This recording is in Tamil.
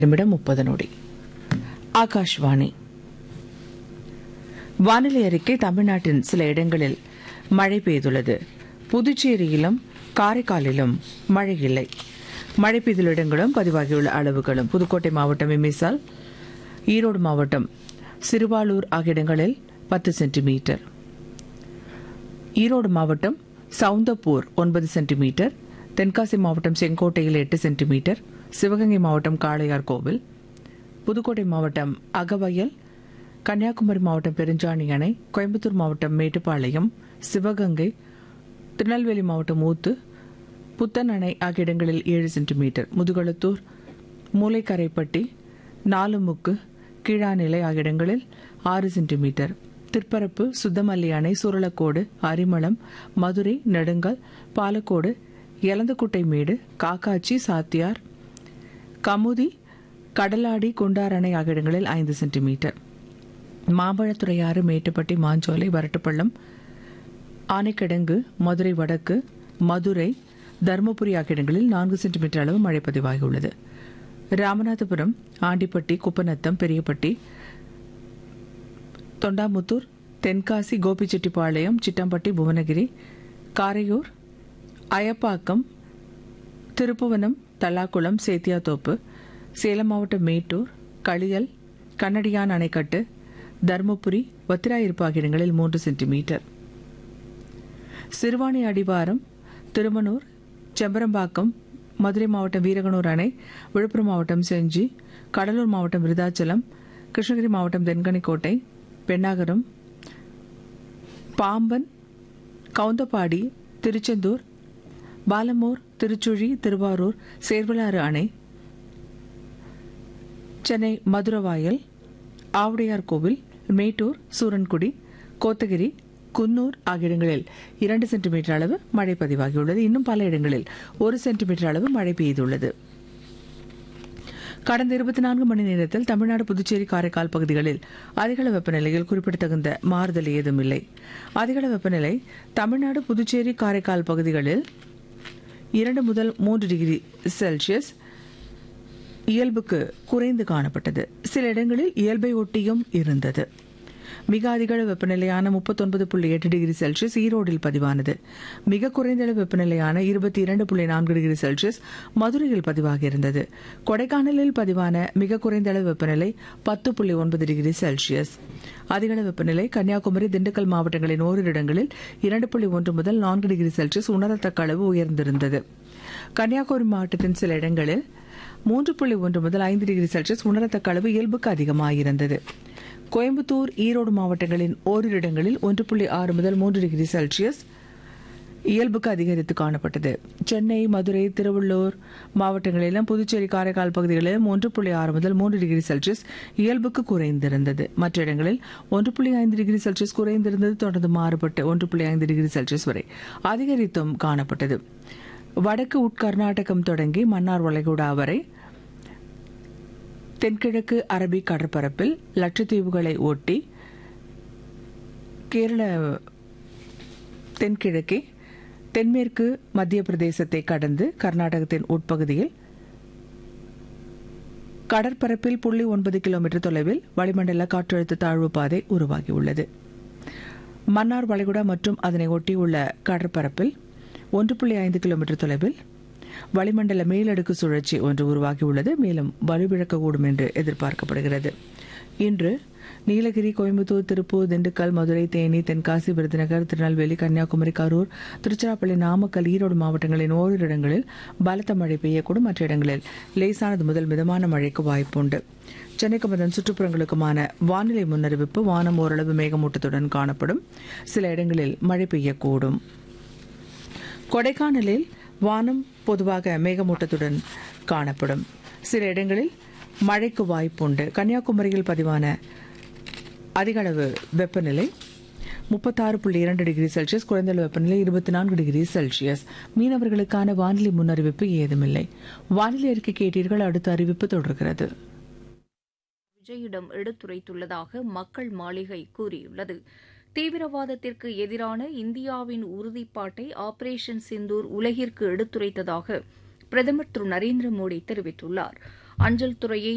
நிமிடம் முப்பது நொடி ஆகாஷ்வாணி வானிலை அறிக்கை தமிழ்நாட்டின் சில இடங்களில் மழை பெய்துள்ளது புதுச்சேரியிலும் காரைக்காலிலும் மழை இல்லை மழை பெய்துள்ள இடங்களும் பதிவாகியுள்ள அளவுகளும் புதுக்கோட்டை மாவட்டம் எமிசால் ஈரோடு மாவட்டம் சிறுவாலூர் ஆகிய இடங்களில் பத்து சென்டிமீட்டர் ஈரோடு மாவட்டம் சவுந்தப்பூர் ஒன்பது சென்டிமீட்டர் தென்காசி மாவட்டம் செங்கோட்டையில் எட்டு சென்டிமீட்டர் சிவகங்கை மாவட்டம் காளையார் கோவில் புதுக்கோட்டை மாவட்டம் அகவயல் கன்னியாகுமரி மாவட்டம் பெருஞ்சாணி அணை கோயம்புத்தூர் மாவட்டம் மேட்டுப்பாளையம் சிவகங்கை திருநெல்வேலி மாவட்டம் ஊத்து புத்தன் அணை ஆகிய இடங்களில் ஏழு சென்டிமீட்டர் முதுகளத்தூர் மூளைக்கரைப்பட்டி நாலுமுக்கு கீழாநிலை ஆகிய இடங்களில் ஆறு சென்டிமீட்டர் திருப்பரப்பு சுத்தமல்லி அணை சுரளக்கோடு அரிமளம் மதுரை நெடுங்கல் பாலக்கோடு எலந்தக்குட்டை மேடு காக்காச்சி சாத்தியார் கமுதி கடலாடி குண்டார் அணை ஆகிய இடங்களில் ஐந்து சென்டிமீட்டர் மாம்பழத்துறையாறு மேட்டுப்பட்டி மாஞ்சோலை வரட்டுப்பள்ளம் ஆனைக்கிடங்கு மதுரை வடக்கு மதுரை தருமபுரி ஆகிய இடங்களில் நான்கு சென்டிமீட்டர் அளவு மழை பதிவாகியுள்ளது ராமநாதபுரம் ஆண்டிப்பட்டி குப்பநத்தம் பெரியப்பட்டி தொண்டாமுத்தூர் தென்காசி கோபிச்செட்டிப்பாளையம் சிட்டம்பட்டி புவனகிரி காரையூர் அயப்பாக்கம் திருப்புவனம் தல்லாக்குளம் சேத்தியாத்தோப்பு சேலம் மாவட்டம் மேட்டூர் களியல் கண்ணடியான் அணைக்கட்டு தருமபுரி வத்திராயிருப்பு ஆகிய இடங்களில் மூன்று சென்டிமீட்டர் சிறுவாணி அடிவாரம் திருமனூர் செம்பரம்பாக்கம் மதுரை மாவட்டம் வீரகனூர் அணை விழுப்புரம் மாவட்டம் செஞ்சி கடலூர் மாவட்டம் விருதாச்சலம் கிருஷ்ணகிரி மாவட்டம் தென்கனிக்கோட்டை பெண்ணாகரம் பாம்பன் கவுந்தப்பாடி திருச்செந்தூர் பாலமூர் திருச்சுழி திருவாரூர் சேர்வலாறு அணை சென்னை மதுரவாயல் ஆவுடையார் கோவில் மேட்டூர் சூரன்குடி கோத்தகிரி குன்னூர் ஆகிய இடங்களில் இரண்டு சென்டிமீட்டர் அளவு மழை பதிவாகியுள்ளது இன்னும் பல இடங்களில் ஒரு சென்டிமீட்டர் அளவு மழை பெய்துள்ளது கடந்த இருபத்தி நான்கு மணி நேரத்தில் தமிழ்நாடு புதுச்சேரி காரைக்கால் பகுதிகளில் அதிகள வெப்பநிலையில் குறிப்பிடத்தகுந்த மாறுதல் ஏதும் இல்லை அதிகள வெப்பநிலை தமிழ்நாடு புதுச்சேரி காரைக்கால் பகுதிகளில் இரண்டு முதல் மூன்று டிகிரி செல்சியஸ் இயல்புக்கு குறைந்து காணப்பட்டது சில இடங்களில் இயல்பை ஒட்டியும் இருந்தது மிக அதிகளவு வெப்பநிலையான முப்பத்தொன்பது புள்ளி எட்டு டிகிரி செல்சியஸ் ஈரோடில் பதிவானது மிக குறைந்த அளவு வெப்பநிலையான இருபத்தி இரண்டு புள்ளி நான்கு டிகிரி செல்சியஸ் மதுரையில் பதிவாகியிருந்தது கொடைக்கானலில் பதிவான மிக குறைந்த அளவு வெப்பநிலை பத்து புள்ளி ஒன்பது டிகிரி செல்சியஸ் அதிகளவு வெப்பநிலை கன்னியாகுமரி திண்டுக்கல் மாவட்டங்களின் ஓரிரு இடங்களில் இரண்டு புள்ளி ஒன்று முதல் நான்கு டிகிரி செல்சியஸ் உணரத்தக்க அளவு உயர்ந்திருந்தது கன்னியாகுமரி மாவட்டத்தின் சில இடங்களில் மூன்று புள்ளி ஒன்று முதல் ஐந்து டிகிரி செல்சியஸ் உணரத்தக்க அளவு இயல்புக்கு அதிகமாயிருந்தது கோயம்புத்தூர் ஈரோடு மாவட்டங்களின் ஓரிரு இடங்களில் ஒன்று புள்ளி ஆறு முதல் மூன்று டிகிரி செல்சியஸ் இயல்புக்கு அதிகரித்து காணப்பட்டது சென்னை மதுரை திருவள்ளூர் மாவட்டங்களிலும் புதுச்சேரி காரைக்கால் பகுதிகளிலும் ஒன்று புள்ளி ஆறு முதல் மூன்று டிகிரி செல்சியஸ் இயல்புக்கு குறைந்திருந்தது மற்ற இடங்களில் ஒன்று புள்ளி ஐந்து டிகிரி செல்சியஸ் குறைந்திருந்தது தொடர்ந்து மாறுபட்டு ஒன்று புள்ளி ஐந்து டிகிரி செல்சியஸ் வரை அதிகரித்தும் காணப்பட்டது வடக்கு உட்கர்நாடகம் தொடங்கி மன்னார் வளைகுடா வரை தென்கிழக்கு அரபிக் கடற்பரப்பில் லட்சத்தீவுகளை ஒட்டி கேரள தென்கிழக்கே தென்மேற்கு மத்திய பிரதேசத்தை கடந்து கர்நாடகத்தின் உட்பகுதியில் கடற்பரப்பில் புள்ளி ஒன்பது கிலோமீட்டர் தொலைவில் வளிமண்டல காற்றழுத்த தாழ்வு பாதை உருவாகியுள்ளது மன்னார் வளைகுடா மற்றும் அதனை ஒட்டியுள்ள கடற்பரப்பில் ஒன்று புள்ளி ஐந்து கிலோமீட்டர் தொலைவில் வளிமண்டல மேலடுக்கு சுழற்சி ஒன்று உருவாகியுள்ளது மேலும் வலுவிழக்கக்கூடும் என்று எதிர்பார்க்கப்படுகிறது இன்று நீலகிரி கோயம்புத்தூர் திருப்பூர் திண்டுக்கல் மதுரை தேனி தென்காசி விருதுநகர் திருநெல்வேலி கன்னியாகுமரி கரூர் திருச்சிராப்பள்ளி நாமக்கல் ஈரோடு மாவட்டங்களின் ஓரிரு இடங்களில் பலத்த மழை பெய்யக்கூடும் மற்ற இடங்களில் லேசானது முதல் மிதமான மழைக்கு வாய்ப்புண்டு சென்னைக்கும் அதன் சுற்றுப்புறங்களுக்குமான வானிலை முன்னறிவிப்பு வானம் ஓரளவு மேகமூட்டத்துடன் காணப்படும் சில இடங்களில் மழை பெய்யக்கூடும் கொடைக்கானலில் வானம் பொதுவாக மேகமூட்டத்துடன் காணப்படும் சில இடங்களில் மழைக்கு வாய்ப்புண்டு கன்னியாகுமரியில் பதிவான அதிகளவு வெப்பநிலை முப்பத்தாறு புள்ளி இரண்டு டிகிரி செல்சியஸ் குறைந்த அளவு வெப்பநிலை இருபத்தி நான்கு டிகிரி செல்சியஸ் மீனவர்களுக்கான வானிலை முன்னறிவிப்பு ஏதுமில்லை வானிலை அறிக்கை கேட்டீர்கள் அடுத்த அறிவிப்பு தொடர்கிறது விஜயிடம் எடுத்துரைத்துள்ளதாக மக்கள் மாளிகை கூறியுள்ளது தீவிரவாதத்திற்கு எதிரான இந்தியாவின் உறுதிப்பாட்டை ஆபரேஷன் சிந்தூர் உலகிற்கு எடுத்துரைத்ததாக பிரதமர் திரு நரேந்திர மோடி தெரிவித்துள்ளார் அஞ்சல் துறையை